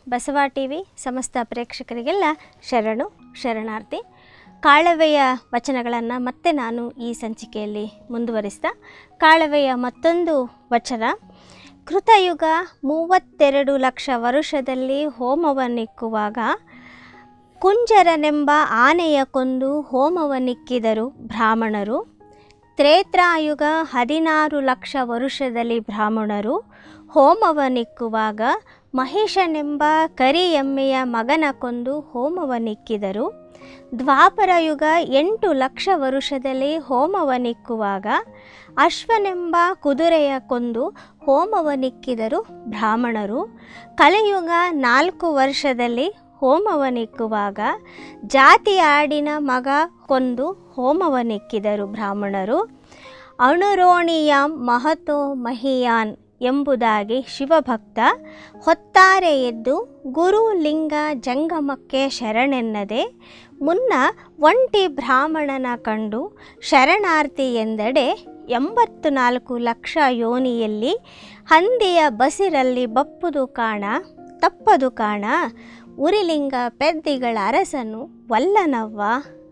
Basava T V ಸಮಸ್ತ ಪ್ರೇಕ್ಷಕರಿಗೆಲ್ಲ ಶರಣು ಶರಣಾರ್ಥಿ ಕಾಳವೆಯ ವಚನಗಳನ್ನು ಮತ್ತೆ ನಾನು ಈ ಸಂಚಿಕೆಯಲ್ಲಿ ಮುಂದುವರಿಸ್ತಾ ಕಾಳವೆಯ ಮತ್ತೊಂದು ವಚನ ಕೃತಯುಗ ಮೂವತ್ತೆರಡು ಲಕ್ಷ ವರುಷದಲ್ಲಿ ಹೋಮವನ್ನಿಕ್ಕುವಾಗ ಕುಂಜರನೆಂಬ ಆನೆಯ ಕೊಂದು ಹೋಮವನ್ನಿಕ್ಕಿದರು ಬ್ರಾಹ್ಮಣರು ತ್ರೇತ್ರಾಯುಗ ಹದಿನಾರು ಲಕ್ಷ ವರುಷದಲ್ಲಿ ಬ್ರಾಹ್ಮಣರು ಹೋಮವನ್ನಿಕ್ಕುವಾಗ ಮಹೇಶನೆಂಬ ಕರಿ ಎಮ್ಮೆಯ ಮಗನ ಕೊಂದು ಹೋಮವನ್ನಿಕ್ಕಿದರು ದ್ವಾಪರ ಯುಗ ಎಂಟು ಲಕ್ಷ ವರುಷದಲ್ಲಿ ಹೋಮವನ್ನಿಕ್ಕುವಾಗ ಅಶ್ವನೆಂಬ ಕುದುರೆಯ ಕೊಂದು ಹೋಮವನ್ನಿಕ್ಕಿದರು ಬ್ರಾಹ್ಮಣರು ಕಲಿಯುಗ ನಾಲ್ಕು ವರ್ಷದಲ್ಲಿ ಹೋಮವನ್ನಿಕ್ಕುವಾಗ ಜಾತಿಯ ಆಡಿನ ಮಗ ಕೊಂದು ಹೋಮವನ್ನಿಕ್ಕಿದರು ಬ್ರಾಹ್ಮಣರು ಅಣುರೋಣಿಯಾಂ ಮಹತೋ ಮಹಿಯಾನ್ ಎಂಬುದಾಗಿ ಶಿವಭಕ್ತ ಹೊತ್ತಾರೆ ಎದ್ದು ಗುರು ಲಿಂಗ ಜಂಗಮಕ್ಕೆ ಶರಣೆನ್ನದೆ ಮುನ್ನ ಒಂಟಿ ಬ್ರಾಹ್ಮಣನ ಕಂಡು ಶರಣಾರ್ಥಿ ಎಂದಡೆ ಎಂಬತ್ತು ನಾಲ್ಕು ಲಕ್ಷ ಯೋನಿಯಲ್ಲಿ ಹಂದಿಯ ಬಸಿರಲ್ಲಿ ಬಪ್ಪುದು ಕಾಣ ತಪ್ಪದು ಕಾಣ ಉರಿಲಿಂಗ ಪೆದ್ದಿಗಳ ಅರಸನು ವಲ್ಲನವ್ವ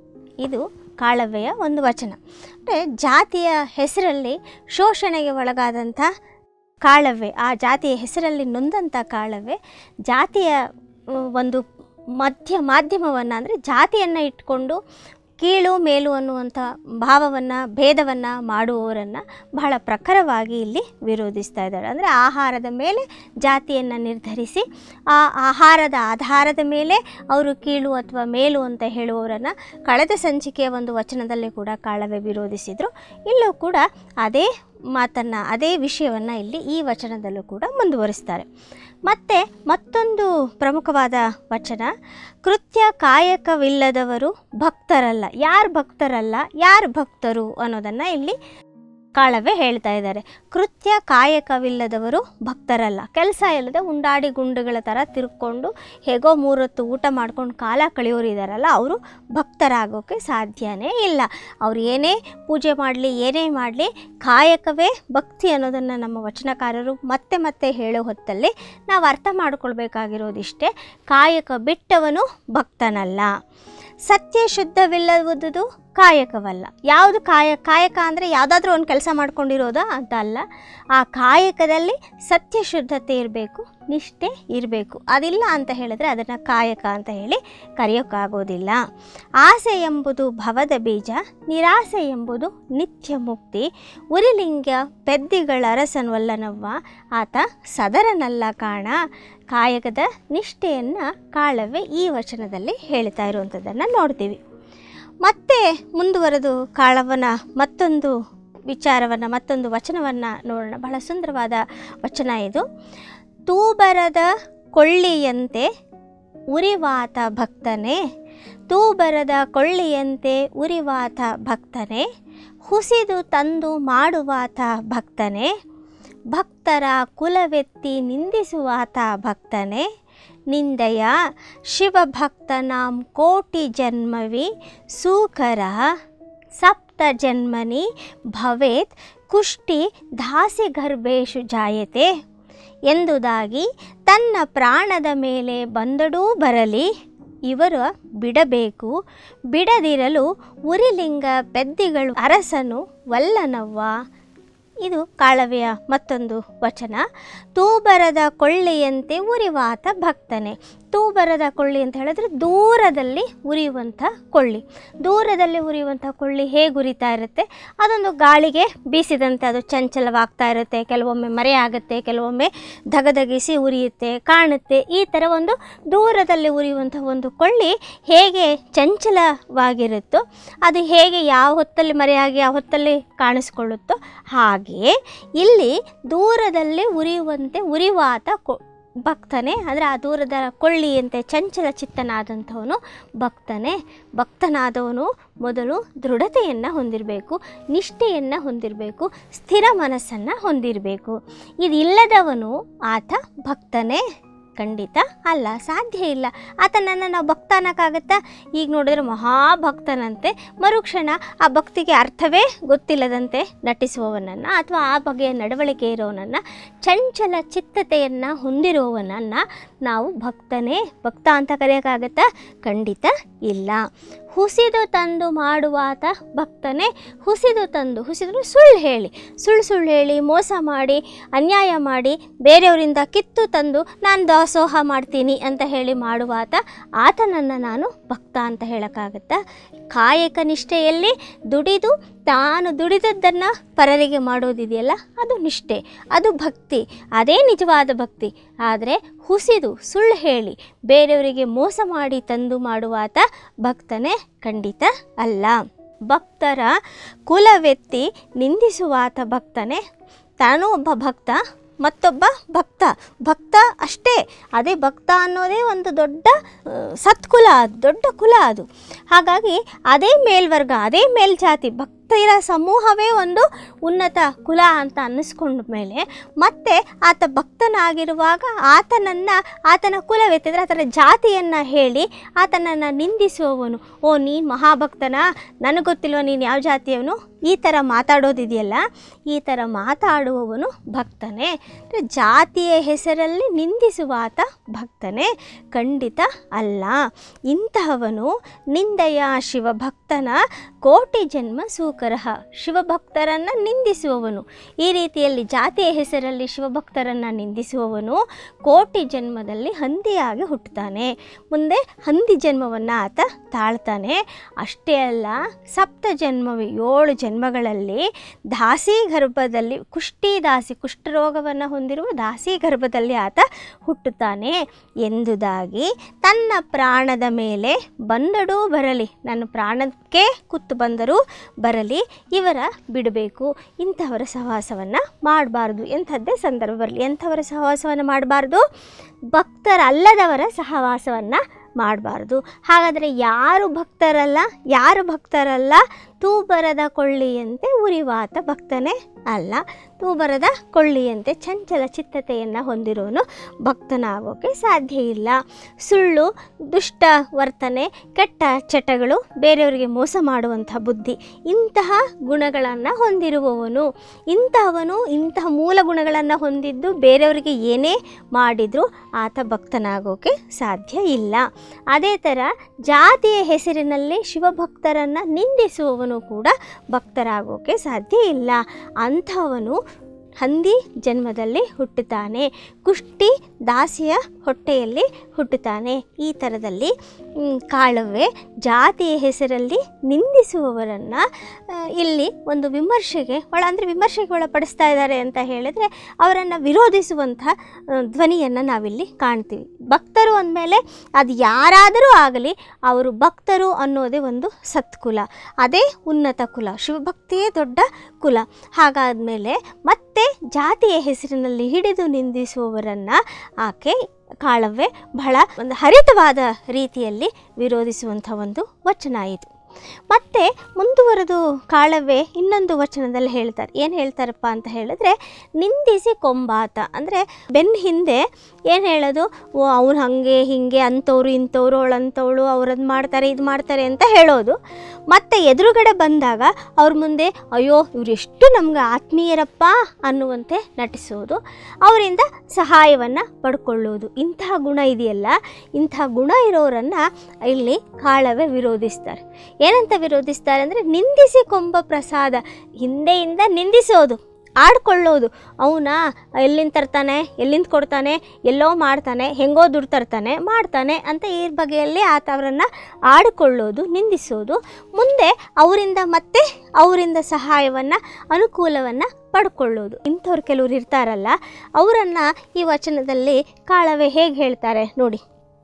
ಇದು ಕಾಳವೆಯ ಒಂದು ವಚನ ಅಂದರೆ ಜಾತಿಯ ಹೆಸರಲ್ಲಿ ಶೋಷಣೆಗೆ ಒಳಗಾದಂಥ ಕಾಳವ್ವೆ ಆ ಜಾತಿಯ ಹೆಸರಲ್ಲಿ ನೊಂದಂಥ ಕಾಳವ್ವೆ ಜಾತಿಯ ಆ, ಒಂದು ಮಧ್ಯ ಮಾಧ್ಯಮವನ್ನು ಅಂದರೆ ಜಾತಿಯನ್ನು ಇಟ್ಕೊಂಡು ಕೀಳು ಮೇಲು ಅನ್ನುವಂಥ ಭಾವವನ್ನು ಭೇದವನ್ನು ಮಾಡುವವರನ್ನು ಬಹಳ ಪ್ರಖರವಾಗಿ ಇಲ್ಲಿ ವಿರೋಧಿಸ್ತಾ ಇದ್ದಾರೆ ಅಂದರೆ ಆಹಾರದ ಮೇಲೆ ಜಾತಿಯನ್ನು ನಿರ್ಧರಿಸಿ ಆ ಆಹಾರದ ಆಧಾರದ ಮೇಲೆ ಅವರು ಕೀಳು ಅಥವಾ ಮೇಲು ಅಂತ ಹೇಳುವವರನ್ನು ಕಳೆದ ಸಂಚಿಕೆಯ ಒಂದು ವಚನದಲ್ಲಿ ಕೂಡ ಕಾಳವೆ ವಿರೋಧಿಸಿದರು ಇಲ್ಲೂ ಕೂಡ ಅದೇ ಮಾತನ್ನು ಅದೇ ವಿಷಯವನ್ನು ಇಲ್ಲಿ ಈ ವಚನದಲ್ಲೂ ಕೂಡ ಮುಂದುವರಿಸ್ತಾರೆ ಮತ್ತು ಮತ್ತೊಂದು ಪ್ರಮುಖವಾದ ವಚನ ಕೃತ್ಯ ಕಾಯಕವಿಲ್ಲದವರು ಭಕ್ತರಲ್ಲ ಯಾರು ಭಕ್ತರಲ್ಲ ಯಾರು ಭಕ್ತರು ಅನ್ನೋದನ್ನು ಇಲ್ಲಿ ಕಾಳವೆ ಹೇಳ್ತಾ ಇದ್ದಾರೆ ಕೃತ್ಯ ಕಾಯಕವಿಲ್ಲದವರು ಭಕ್ತರಲ್ಲ ಕೆಲಸ ಇಲ್ಲದೆ ಉಂಡಾಡಿ ಗುಂಡುಗಳ ಥರ ತಿರ್ಕೊಂಡು ಹೇಗೋ ಮೂರೊತ್ತು ಊಟ ಮಾಡ್ಕೊಂಡು ಕಾಲ ಕಳೆಯೋರು ಇದ್ದಾರಲ್ಲ ಅವರು ಭಕ್ತರಾಗೋಕ್ಕೆ ಸಾಧ್ಯನೇ ಇಲ್ಲ ಅವ್ರು ಏನೇ ಪೂಜೆ ಮಾಡಲಿ ಏನೇ ಮಾಡಲಿ ಕಾಯಕವೇ ಭಕ್ತಿ ಅನ್ನೋದನ್ನು ನಮ್ಮ ವಚನಕಾರರು ಮತ್ತೆ ಮತ್ತೆ ಹೇಳೋ ಹೊತ್ತಲ್ಲಿ ನಾವು ಅರ್ಥ ಮಾಡ್ಕೊಳ್ಬೇಕಾಗಿರೋದಿಷ್ಟೇ ಕಾಯಕ ಬಿಟ್ಟವನು ಭಕ್ತನಲ್ಲ ಸತ್ಯ ಶುದ್ಧವಿಲ್ಲವುದು ಕಾಯಕವಲ್ಲ ಯಾವುದು ಕಾಯ ಕಾಯಕ ಅಂದರೆ ಯಾವುದಾದ್ರೂ ಒಂದು ಕೆಲಸ ಮಾಡ್ಕೊಂಡಿರೋದಾ ಅಂತ ಅಲ್ಲ ಆ ಕಾಯಕದಲ್ಲಿ ಸತ್ಯ ಶುದ್ಧತೆ ಇರಬೇಕು ನಿಷ್ಠೆ ಇರಬೇಕು ಅದಿಲ್ಲ ಅಂತ ಹೇಳಿದ್ರೆ ಅದನ್ನು ಕಾಯಕ ಅಂತ ಹೇಳಿ ಕರೆಯೋಕ್ಕಾಗೋದಿಲ್ಲ ಆಸೆ ಎಂಬುದು ಭವದ ಬೀಜ ನಿರಾಸೆ ಎಂಬುದು ನಿತ್ಯ ಮುಕ್ತಿ ಉರಿಲಿಂಗ ಪೆದ್ದಿಗಳ ಅರಸನ್ವಲ್ಲನವ್ವ ಆತ ಸದರನಲ್ಲ ಕಾಣ ಕಾಯಕದ ನಿಷ್ಠೆಯನ್ನು ಕಾಳವೆ ಈ ವಚನದಲ್ಲಿ ಹೇಳ್ತಾ ಇರುವಂಥದ್ದನ್ನು ನೋಡ್ತೀವಿ ಮತ್ತೆ ಮುಂದುವರೆದು ಕಾಳವನ ಮತ್ತೊಂದು ವಿಚಾರವನ್ನು ಮತ್ತೊಂದು ವಚನವನ್ನು ನೋಡೋಣ ಬಹಳ ಸುಂದರವಾದ ವಚನ ಇದು ತೂಬರದ ಕೊಳ್ಳಿಯಂತೆ ಉರಿವಾತ ಭಕ್ತನೇ ತೂಬರದ ಕೊಳ್ಳಿಯಂತೆ ಉರಿವಾತ ಭಕ್ತನೇ ಹುಸಿದು ತಂದು ಮಾಡುವಾತ ಭಕ್ತನೇ ಭಕ್ತರ ಕುಲವೆತ್ತಿ ನಿಂದಿಸುವಾತ ಭಕ್ತನೇ ನಿಂದಯ ಶಿವಭಕ್ತನಾಂ ಕೋಟಿ ಜನ್ಮವಿ ಸೂಕರ ಸಪ್ತ ಜನ್ಮನಿ ಭವೇತ್ ಕುಷ್ಟಿ ದಾಸಿ ಗರ್ಭೇಶು ಜಾಯತೆ ಎಂದುದಾಗಿ ತನ್ನ ಪ್ರಾಣದ ಮೇಲೆ ಬಂದಡೂ ಬರಲಿ ಇವರು ಬಿಡಬೇಕು ಬಿಡದಿರಲು ಉರಿಲಿಂಗ ಪೆದ್ದಿಗಳು ಅರಸನು ವಲ್ಲನವ್ವ ಇದು ಕಾಳವೆಯ ಮತ್ತೊಂದು ವಚನ ತೂಬರದ ಕೊಳ್ಳಿಯಂತೆ ಉರಿವಾತ ಭಕ್ತನೆ ತೂಬರದ ಕೊಳ್ಳಿ ಅಂತ ಹೇಳಿದ್ರೆ ದೂರದಲ್ಲಿ ಉರಿಯುವಂಥ ಕೊಳ್ಳಿ ದೂರದಲ್ಲಿ ಉರಿಯುವಂಥ ಕೊಳ್ಳಿ ಹೇಗೆ ಉರಿತಾ ಇರುತ್ತೆ ಅದೊಂದು ಗಾಳಿಗೆ ಬೀಸಿದಂತೆ ಅದು ಚಂಚಲವಾಗ್ತಾ ಇರುತ್ತೆ ಕೆಲವೊಮ್ಮೆ ಮರೆಯಾಗುತ್ತೆ ಕೆಲವೊಮ್ಮೆ ಧಗಧಗಿಸಿ ಉರಿಯುತ್ತೆ ಕಾಣುತ್ತೆ ಈ ಥರ ಒಂದು ದೂರದಲ್ಲಿ ಉರಿಯುವಂಥ ಒಂದು ಕೊಳ್ಳಿ ಹೇಗೆ ಚಂಚಲವಾಗಿರುತ್ತೋ ಅದು ಹೇಗೆ ಯಾವ ಹೊತ್ತಲ್ಲಿ ಮರೆಯಾಗಿ ಯಾವ ಹೊತ್ತಲ್ಲಿ ಕಾಣಿಸ್ಕೊಳ್ಳುತ್ತೋ ಹಾಗೆಯೇ ಇಲ್ಲಿ ದೂರದಲ್ಲಿ ಉರಿಯುವಂತೆ ಉರಿವಾತ ಕೊ ಭಕ್ತನೇ ಅಂದರೆ ಆ ದೂರದ ಕೊಳ್ಳಿಯಂತೆ ಚಂಚಲ ಚಿತ್ತನಾದಂಥವನು ಭಕ್ತನೇ ಭಕ್ತನಾದವನು ಮೊದಲು ದೃಢತೆಯನ್ನು ಹೊಂದಿರಬೇಕು ನಿಷ್ಠೆಯನ್ನು ಹೊಂದಿರಬೇಕು ಸ್ಥಿರ ಮನಸ್ಸನ್ನು ಹೊಂದಿರಬೇಕು ಇದಿಲ್ಲದವನು ಆತ ಭಕ್ತನೇ ಖಂಡಿತ ಅಲ್ಲ ಸಾಧ್ಯ ಇಲ್ಲ ಆತನನ್ನು ನಾವು ಭಕ್ತ ಅನ್ನೋಕ್ಕಾಗತ್ತಾ ಈಗ ನೋಡಿದ್ರೆ ಮಹಾಭಕ್ತನಂತೆ ಮರುಕ್ಷಣ ಆ ಭಕ್ತಿಗೆ ಅರ್ಥವೇ ಗೊತ್ತಿಲ್ಲದಂತೆ ನಟಿಸುವವನನ್ನು ಅಥವಾ ಆ ಬಗೆಯ ನಡವಳಿಕೆ ಇರೋನನ್ನು ಚಂಚಲ ಚಿತ್ತತೆಯನ್ನು ಹೊಂದಿರುವವನನ್ನು ನಾವು ಭಕ್ತನೇ ಭಕ್ತ ಅಂತ ಕರೆಯೋಕ್ಕಾಗತ್ತಾ ಖಂಡಿತ ಇಲ್ಲ ಹುಸಿದು ತಂದು ಮಾಡುವಾತ ಭಕ್ತನೇ ಹುಸಿದು ತಂದು ಹುಸಿದ್ರು ಸುಳ್ಳು ಹೇಳಿ ಸುಳ್ಳು ಸುಳ್ಳು ಹೇಳಿ ಮೋಸ ಮಾಡಿ ಅನ್ಯಾಯ ಮಾಡಿ ಬೇರೆಯವರಿಂದ ಕಿತ್ತು ತಂದು ನಾನು ದಾಸೋಹ ಮಾಡ್ತೀನಿ ಅಂತ ಹೇಳಿ ಮಾಡುವಾತ ಆತನನ್ನು ನಾನು ಭಕ್ತ ಅಂತ ಹೇಳೋಕ್ಕಾಗತ್ತಾ ಕಾಯಕ ನಿಷ್ಠೆಯಲ್ಲಿ ದುಡಿದು ತಾನು ದುಡಿದದ್ದನ್ನು ಪರರಿಗೆ ಮಾಡೋದಿದೆಯಲ್ಲ ಅದು ನಿಷ್ಠೆ ಅದು ಭಕ್ತಿ ಅದೇ ನಿಜವಾದ ಭಕ್ತಿ ಆದರೆ ಹುಸಿದು ಸುಳ್ಳು ಹೇಳಿ ಬೇರೆಯವರಿಗೆ ಮೋಸ ಮಾಡಿ ತಂದು ಮಾಡುವಾತ ಭಕ್ತನೇ ಖಂಡಿತ ಅಲ್ಲ ಭಕ್ತರ ಕುಲವೆತ್ತಿ ನಿಂದಿಸುವಾತ ಭಕ್ತನೇ ತಾನು ಒಬ್ಬ ಭಕ್ತ ಮತ್ತೊಬ್ಬ ಭಕ್ತ ಭಕ್ತ ಅಷ್ಟೇ ಅದೇ ಭಕ್ತ ಅನ್ನೋದೇ ಒಂದು ದೊಡ್ಡ ಆ, ಸತ್ಕುಲ ಅದು ದೊಡ್ಡ ಕುಲ ಅದು ಹಾಗಾಗಿ ಅದೇ ಮೇಲ್ವರ್ಗ ಅದೇ ಮೇಲ್ಜಾತಿ ಭಕ್ತರ ಸಮೂಹವೇ ಒಂದು ಉನ್ನತ ಕುಲ ಅಂತ ಅನ್ನಿಸ್ಕೊಂಡ ಮೇಲೆ ಮತ್ತೆ ಆತ ಭಕ್ತನಾಗಿರುವಾಗ ಆತನನ್ನು ಆತನ ಕುಲವೆತ್ತಿದ್ರೆ ಆತನ ಜಾತಿಯನ್ನು ಹೇಳಿ ಆತನನ್ನು ನಿಂದಿಸುವವನು ಓ ನೀನು ಮಹಾಭಕ್ತನ ನನಗೆ ಗೊತ್ತಿಲ್ವ ನೀನು ಯಾವ ಜಾತಿಯವನು ಈ ಥರ ಮಾತಾಡೋದಿದೆಯಲ್ಲ ಈ ಥರ ಮಾತಾಡುವವನು ಭಕ್ತನೇ ಅಂದ್ರೆ ಜಾತಿಯ ಹೆಸರಲ್ಲಿ ನಿಂದಿಸುವ ಆತ ಭಕ್ತನೇ ಖಂಡಿತ ಅಲ್ಲ ಇಂತಹವನು ನಿಂದೆಯ ಶಿವಭಕ್ತನ ಕೋಟಿ ಜನ್ಮ ಸೂಕರಹ ಶಿವಭಕ್ತರನ್ನು ನಿಂದಿಸುವವನು ಈ ರೀತಿಯಲ್ಲಿ ಜಾತಿಯ ಹೆಸರಲ್ಲಿ ಶಿವಭಕ್ತರನ್ನು ನಿಂದಿಸುವವನು ಕೋಟಿ ಜನ್ಮದಲ್ಲಿ ಹಂದಿಯಾಗಿ ಹುಟ್ಟುತ್ತಾನೆ ಮುಂದೆ ಹಂದಿ ಜನ್ಮವನ್ನು ಆತ ತಾಳ್ತಾನೆ ಅಷ್ಟೇ ಅಲ್ಲ ಸಪ್ತ ಜನ್ಮವೇ ಏಳು ಜನ್ಮಗಳಲ್ಲಿ ದಾಸಿ ಗರ್ಭದಲ್ಲಿ ಕುಷ್ಟಿ ದಾಸಿ ಕುಷ್ಠರೋಗವನ್ನು ಹೊಂದಿರುವ ದಾಸಿ ಗರ್ಭದಲ್ಲಿ ಆತ ಹುಟ್ಟುತ್ತಾನೆ ಎಂದುದಾಗಿ ತನ್ನ ಪ್ರಾಣದ ಮೇಲೆ ಬಂದಡೂ ಬರಲಿ ನನ್ನ ಪ್ರಾಣಕ್ಕೆ ಕುತ್ತು ಬಂದರೂ ಬರಲಿ ಇವರ ಬಿಡಬೇಕು ಇಂಥವರ ಸಹವಾಸವನ್ನು ಮಾಡಬಾರ್ದು ಎಂಥದ್ದೇ ಸಂದರ್ಭ ಬರಲಿ ಎಂಥವರ ಸಹವಾಸವನ್ನು ಮಾಡಬಾರ್ದು ಭಕ್ತರಲ್ಲದವರ ಸಹವಾಸವನ್ನು ಮಾಡಬಾರ್ದು ಹಾಗಾದರೆ ಯಾರು ಭಕ್ತರಲ್ಲ ಯಾರು ಭಕ್ತರಲ್ಲ ತೂಬರದ ಕೊಳ್ಳಿಯಂತೆ ಉರಿವಾತ ಭಕ್ತನೇ ಅಲ್ಲ ತೂಬರದ ಕೊಳ್ಳಿಯಂತೆ ಚಂಚಲ ಚಿತ್ತತೆಯನ್ನು ಹೊಂದಿರೋನು ಭಕ್ತನಾಗೋಕ್ಕೆ ಸಾಧ್ಯ ಇಲ್ಲ ಸುಳ್ಳು ದುಷ್ಟ ವರ್ತನೆ ಕೆಟ್ಟ ಚಟಗಳು ಬೇರೆಯವರಿಗೆ ಮೋಸ ಮಾಡುವಂಥ ಬುದ್ಧಿ ಇಂತಹ ಗುಣಗಳನ್ನು ಹೊಂದಿರುವವನು ಇಂತಹವನು ಇಂತಹ ಮೂಲ ಗುಣಗಳನ್ನು ಹೊಂದಿದ್ದು ಬೇರೆಯವರಿಗೆ ಏನೇ ಮಾಡಿದರೂ ಆತ ಭಕ್ತನಾಗೋಕ್ಕೆ ಸಾಧ್ಯ ಇಲ್ಲ ಅದೇ ಥರ ಜಾತಿಯ ಹೆಸರಿನಲ್ಲಿ ಶಿವಭಕ್ತರನ್ನು ನಿಂದಿಸುವವನು ಕೂಡ ಭಕ್ತರಾಗೋಕ್ಕೆ ಸಾಧ್ಯ ಇಲ್ಲ ಅಂಥವನು ಹಂದಿ ಜನ್ಮದಲ್ಲಿ ಹುಟ್ಟುತ್ತಾನೆ ಕುಷ್ಟಿ ದಾಸಿಯ ಹೊಟ್ಟೆಯಲ್ಲಿ ಹುಟ್ಟುತ್ತಾನೆ ಈ ಥರದಲ್ಲಿ ಮ್, ಕಾಳವ್ವೆ ಜಾತಿಯ ಹೆಸರಲ್ಲಿ ನಿಂದಿಸುವವರನ್ನು ಇಲ್ಲಿ ಒಂದು ವಿಮರ್ಶೆಗೆ ಒಳ ಅಂದರೆ ವಿಮರ್ಶೆಗೆ ಒಳಪಡಿಸ್ತಾ ಇದ್ದಾರೆ ಅಂತ ಹೇಳಿದರೆ ಅವರನ್ನು ವಿರೋಧಿಸುವಂಥ ಧ್ವನಿಯನ್ನು ನಾವಿಲ್ಲಿ ಕಾಣ್ತೀವಿ ಭಕ್ತರು ಅಂದಮೇಲೆ ಅದು ಯಾರಾದರೂ ಆಗಲಿ ಅವರು ಭಕ್ತರು ಅನ್ನೋದೇ ಒಂದು ಸತ್ಕುಲ ಅದೇ ಉನ್ನತ ಕುಲ ಶಿವಭಕ್ತಿಯೇ ದೊಡ್ಡ ಕುಲ ಹಾಗಾದಮೇಲೆ ಮತ್ತೆ ಜಾತಿಯ ಹೆಸರಿನಲ್ಲಿ ಹಿಡಿದು ನಿಂದಿಸುವವರನ್ನು ಆಕೆ ಕಾಳವ್ವೆ ಬಹಳ ಒಂದು ಹರಿತವಾದ ರೀತಿಯಲ್ಲಿ ವಿರೋಧಿಸುವಂಥ ಒಂದು ವಚನ ಇದು ಮತ್ತೆ ಮುಂದುವರೆದು ಕಾಳವ್ವೆ ಇನ್ನೊಂದು ವಚನದಲ್ಲಿ ಹೇಳ್ತಾರೆ ಏನು ಹೇಳ್ತಾರಪ್ಪ ಅಂತ ಹೇಳಿದ್ರೆ ನಿಂದಿಸಿ ಕೊಂಬಾತ ಅಂದರೆ ಬೆನ್ನ ಹಿಂದೆ ಏನು ಹೇಳೋದು ಓ ಅವ್ನು ಹಾಗೆ ಹೀಗೆ ಅಂಥವ್ರು ಇಂಥವ್ರು ಅವಳಂಥವಳು ಅವ್ರದ್ದು ಮಾಡ್ತಾರೆ ಇದು ಮಾಡ್ತಾರೆ ಅಂತ ಹೇಳೋದು ಮತ್ತು ಎದುರುಗಡೆ ಬಂದಾಗ ಅವ್ರ ಮುಂದೆ ಅಯ್ಯೋ ಇವ್ರು ಎಷ್ಟು ನಮ್ಗೆ ಆತ್ಮೀಯರಪ್ಪ ಅನ್ನುವಂತೆ ನಟಿಸೋದು ಅವರಿಂದ ಸಹಾಯವನ್ನು ಪಡ್ಕೊಳ್ಳೋದು ಇಂತಹ ಗುಣ ಇದೆಯಲ್ಲ ಇಂತಹ ಗುಣ ಇರೋರನ್ನು ಇಲ್ಲಿ ಕಾಳವೆ ವಿರೋಧಿಸ್ತಾರೆ ಏನಂತ ವಿರೋಧಿಸ್ತಾರೆ ಅಂದರೆ ನಿಂದಿಸಿ ಕೊಂಬ ಪ್ರಸಾದ ಹಿಂದೆಯಿಂದ ನಿಂದಿಸೋದು ಆಡ್ಕೊಳ್ಳೋದು ಅವನ ಎಲ್ಲಿಂದ ತರ್ತಾನೆ ಎಲ್ಲಿಂದ ಕೊಡ್ತಾನೆ ಎಲ್ಲೋ ಮಾಡ್ತಾನೆ ಹೆಂಗೋ ದುಡ್ಡು ತರ್ತಾನೆ ಮಾಡ್ತಾನೆ ಅಂತ ಈ ಬಗೆಯಲ್ಲಿ ಆತ ಅವರನ್ನು ಆಡಿಕೊಳ್ಳೋದು ನಿಂದಿಸೋದು ಮುಂದೆ ಅವರಿಂದ ಮತ್ತೆ ಅವರಿಂದ ಸಹಾಯವನ್ನು ಅನುಕೂಲವನ್ನು ಪಡ್ಕೊಳ್ಳೋದು ಇಂಥವ್ರು ಕೆಲವ್ರು ಇರ್ತಾರಲ್ಲ ಅವರನ್ನು ಈ ವಚನದಲ್ಲಿ ಕಾಳವೆ ಹೇಗೆ ಹೇಳ್ತಾರೆ ನೋಡಿ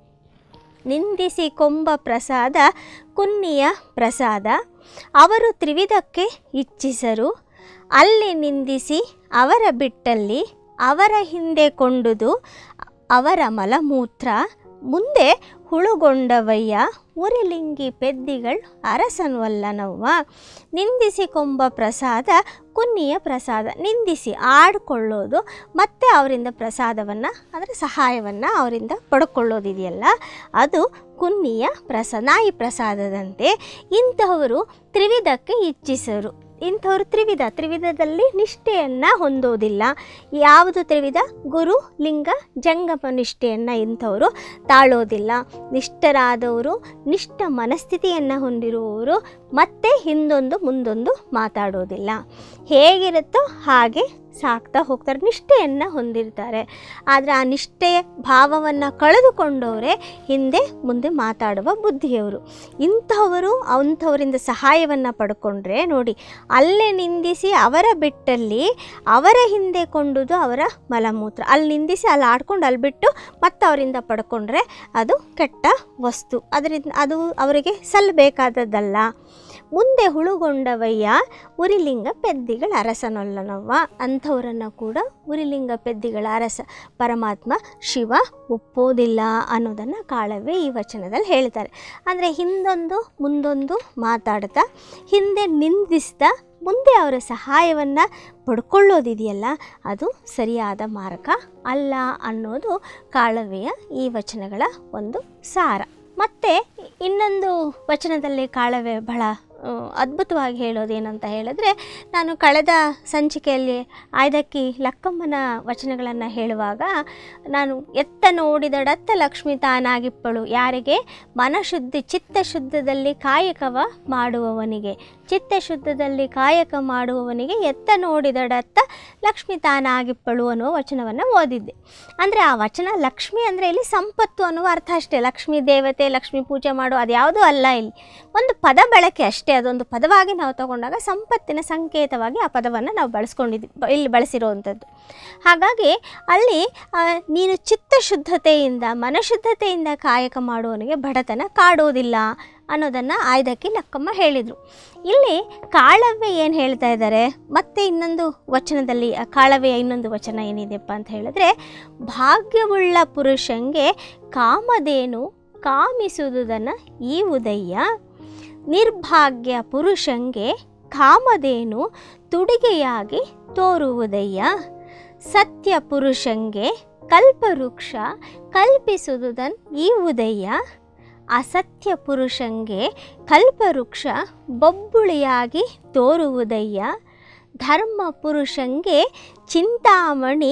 ನಿಂದಿಸಿ ಕೊಂಬ ಪ್ರಸಾದ ಕುನ್ನಿಯ ಪ್ರಸಾದ ಅವರು ತ್ರಿವಿಧಕ್ಕೆ ಇಚ್ಛಿಸರು ಅಲ್ಲಿ ನಿಂದಿಸಿ ಅವರ ಬಿಟ್ಟಲ್ಲಿ ಅವರ ಹಿಂದೆ ಕೊಂಡುದು ಅವರ ಮಲಮೂತ್ರ ಮುಂದೆ ಹುಳುಗೊಂಡವಯ್ಯ ಉರಿಲಿಂಗಿ ಪೆದ್ದಿಗಳ್ ಅರಸನ್ವಲ್ಲನವ್ವ ನಿಂದಿಸಿ ಕೊಂಬ ಪ್ರಸಾದ ಕುನ್ನಿಯ ಪ್ರಸಾದ ನಿಂದಿಸಿ ಆಡ್ಕೊಳ್ಳೋದು ಮತ್ತು ಅವರಿಂದ ಪ್ರಸಾದವನ್ನು ಅಂದರೆ ಸಹಾಯವನ್ನು ಅವರಿಂದ ಪಡ್ಕೊಳ್ಳೋದಿದೆಯಲ್ಲ ಅದು ಕುನ್ನಿಯ ಪ್ರಸ ನಾಯಿ ಪ್ರಸಾದದಂತೆ ಇಂತಹವರು ತ್ರಿವಿಧಕ್ಕೆ ಇಚ್ಛಿಸರು ಇಂಥವ್ರು ತ್ರಿವಿಧ ತ್ರಿವಿಧದಲ್ಲಿ ನಿಷ್ಠೆಯನ್ನು ಹೊಂದೋದಿಲ್ಲ ಯಾವುದು ತ್ರಿವಿಧ ಗುರು ಲಿಂಗ ಜಂಗಮ ನಿಷ್ಠೆಯನ್ನು ಇಂಥವರು ತಾಳೋದಿಲ್ಲ ನಿಷ್ಠರಾದವರು ನಿಷ್ಠ ಮನಸ್ಥಿತಿಯನ್ನು ಹೊಂದಿರುವವರು ಮತ್ತೆ ಹಿಂದೊಂದು ಮುಂದೊಂದು ಮಾತಾಡೋದಿಲ್ಲ ಹೇಗಿರುತ್ತೋ ಹಾಗೆ ಸಾಕ್ತಾ ಹೋಗ್ತಾರೆ ನಿಷ್ಠೆಯನ್ನು ಹೊಂದಿರ್ತಾರೆ ಆದರೆ ಆ ನಿಷ್ಠೆಯ ಭಾವವನ್ನು ಕಳೆದುಕೊಂಡವರೇ ಹಿಂದೆ ಮುಂದೆ ಮಾತಾಡುವ ಬುದ್ಧಿಯವರು ಇಂಥವರು ಅಂಥವರಿಂದ ಸಹಾಯವನ್ನು ಪಡ್ಕೊಂಡ್ರೆ ನೋಡಿ ಅಲ್ಲೇ ನಿಂದಿಸಿ ಅವರ ಬಿಟ್ಟಲ್ಲಿ ಅವರ ಹಿಂದೆ ಕೊಂಡುದು ಅವರ ಮಲಮೂತ್ರ ಅಲ್ಲಿ ನಿಂದಿಸಿ ಅಲ್ಲಿ ಆಡ್ಕೊಂಡು ಅಲ್ಲಿ ಬಿಟ್ಟು ಮತ್ತೆ ಅವರಿಂದ ಪಡ್ಕೊಂಡ್ರೆ ಅದು ಕೆಟ್ಟ ವಸ್ತು ಅದರಿಂದ ಅದು ಅವರಿಗೆ ಸಲ್ಲಬೇಕಾದದ್ದಲ್ಲ ಮುಂದೆ ಹುಳುಗೊಂಡವಯ್ಯ ಉರಿಲಿಂಗ ಪೆದ್ದಿಗಳ ಅರಸನೊಲ್ಲನವ್ವ ಅಂಥವರನ್ನು ಕೂಡ ಉರಿಲಿಂಗ ಪೆದ್ದಿಗಳ ಅರಸ ಪರಮಾತ್ಮ ಶಿವ ಒಪ್ಪೋದಿಲ್ಲ ಅನ್ನೋದನ್ನು ಕಾಳವೇ ಈ ವಚನದಲ್ಲಿ ಹೇಳ್ತಾರೆ ಅಂದರೆ ಹಿಂದೊಂದು ಮುಂದೊಂದು ಮಾತಾಡ್ತಾ ಹಿಂದೆ ನಿಂದಿಸ್ತಾ ಮುಂದೆ ಅವರ ಸಹಾಯವನ್ನು ಪಡ್ಕೊಳ್ಳೋದಿದೆಯಲ್ಲ ಅದು ಸರಿಯಾದ ಮಾರ್ಗ ಅಲ್ಲ ಅನ್ನೋದು ಕಾಳವೆಯ ಈ ವಚನಗಳ ಒಂದು ಸಾರ ಮತ್ತು ಇನ್ನೊಂದು ವಚನದಲ್ಲಿ ಕಾಳವೆ ಬಹಳ ಆ, ಅದ್ಭುತವಾಗಿ ಹೇಳೋದೇನಂತ ಹೇಳಿದ್ರೆ ನಾನು ಕಳೆದ ಸಂಚಿಕೆಯಲ್ಲಿ ಆಯ್ದಕ್ಕಿ ಲಕ್ಕಮ್ಮನ ವಚನಗಳನ್ನು ಹೇಳುವಾಗ ನಾನು ಎತ್ತ ನೋಡಿದಡತ್ತ ಲಕ್ಷ್ಮಿ ತಾನಾಗಿಪ್ಪಳು ಯಾರಿಗೆ ಮನಶುದ್ಧಿ ಚಿತ್ತಶುದ್ಧದಲ್ಲಿ ಕಾಯಕವ ಮಾಡುವವನಿಗೆ ಚಿತ್ತಶುದ್ಧದಲ್ಲಿ ಕಾಯಕ ಮಾಡುವವನಿಗೆ ಎತ್ತ ನೋಡಿದಡತ್ತ ಲಕ್ಷ್ಮಿ ತಾನಾಗಿಪ್ಪಳು ಅನ್ನುವ ವಚನವನ್ನು ಓದಿದ್ದೆ ಅಂದರೆ ಆ ವಚನ ಲಕ್ಷ್ಮಿ ಅಂದರೆ ಇಲ್ಲಿ ಸಂಪತ್ತು ಅನ್ನುವ ಅರ್ಥ ಅಷ್ಟೇ ಲಕ್ಷ್ಮೀ ದೇವತೆ ಲಕ್ಷ್ಮೀ ಪೂಜೆ ಮಾಡೋ ಅದ್ಯಾವುದೂ ಅಲ್ಲ ಇಲ್ಲಿ ಒಂದು ಪದ ಬಳಕೆ ಅಷ್ಟೇ ಅದೊಂದು ಪದವಾಗಿ ನಾವು ತಗೊಂಡಾಗ ಸಂಪತ್ತಿನ ಸಂಕೇತವಾಗಿ ಆ ಪದವನ್ನು ನಾವು ಬಳಸ್ಕೊಂಡಿದ್ವಿ ಬ- ಇಲ್ಲಿ ಬಳಸಿರುವಂಥದ್ದು ಹಾಗಾಗಿ ಅಲ್ಲಿ ಆ, ನೀನು ಚಿತ್ತಶುದ್ಧತೆಯಿಂದ ಮನಶುದ್ಧತೆಯಿಂದ ಕಾಯಕ ಮಾಡುವವನಿಗೆ ಬಡತನ ಕಾಡೋದಿಲ್ಲ ಅನ್ನೋದನ್ನು ಆಯ್ದಕ್ಕೆ ಲಕ್ಕಮ್ಮ ಹೇಳಿದರು ಇಲ್ಲಿ ಕಾಳವ್ಯ ಏನು ಹೇಳ್ತಾ ಇದ್ದಾರೆ ಮತ್ತೆ ಇನ್ನೊಂದು ವಚನದಲ್ಲಿ ಆ ಕಾಳವ್ಯ ಇನ್ನೊಂದು ವಚನ ಏನಿದೆಪ್ಪ ಅಂತ ಹೇಳಿದ್ರೆ ಭಾಗ್ಯವುಳ್ಳ ಪುರುಷಂಗೆ ಕಾಮಧೇನು ಕಾಮಿಸುವುದನ್ನು ಈ ಉದಯ್ಯ ನಿರ್ಭಾಗ್ಯ ಪುರುಷಂಗೆ ಕಾಮಧೇನು ತುಡಿಗೆಯಾಗಿ ತೋರುವುದಯ್ಯ ಸತ್ಯ ಪುರುಷಂಗೆ ಕಲ್ಪವೃಕ್ಷ ಕಲ್ಪಿಸುವುದನ್ ಈ ಉದಯ್ಯ ಅಸತ್ಯ ಪುರುಷಂಗೆ ಕಲ್ಪವೃಕ್ಷ ಬೊಬ್ಬುಳಿಯಾಗಿ ತೋರುವುದಯ್ಯ ಧರ್ಮ ಪುರುಷಂಗೆ ಚಿಂತಾಮಣಿ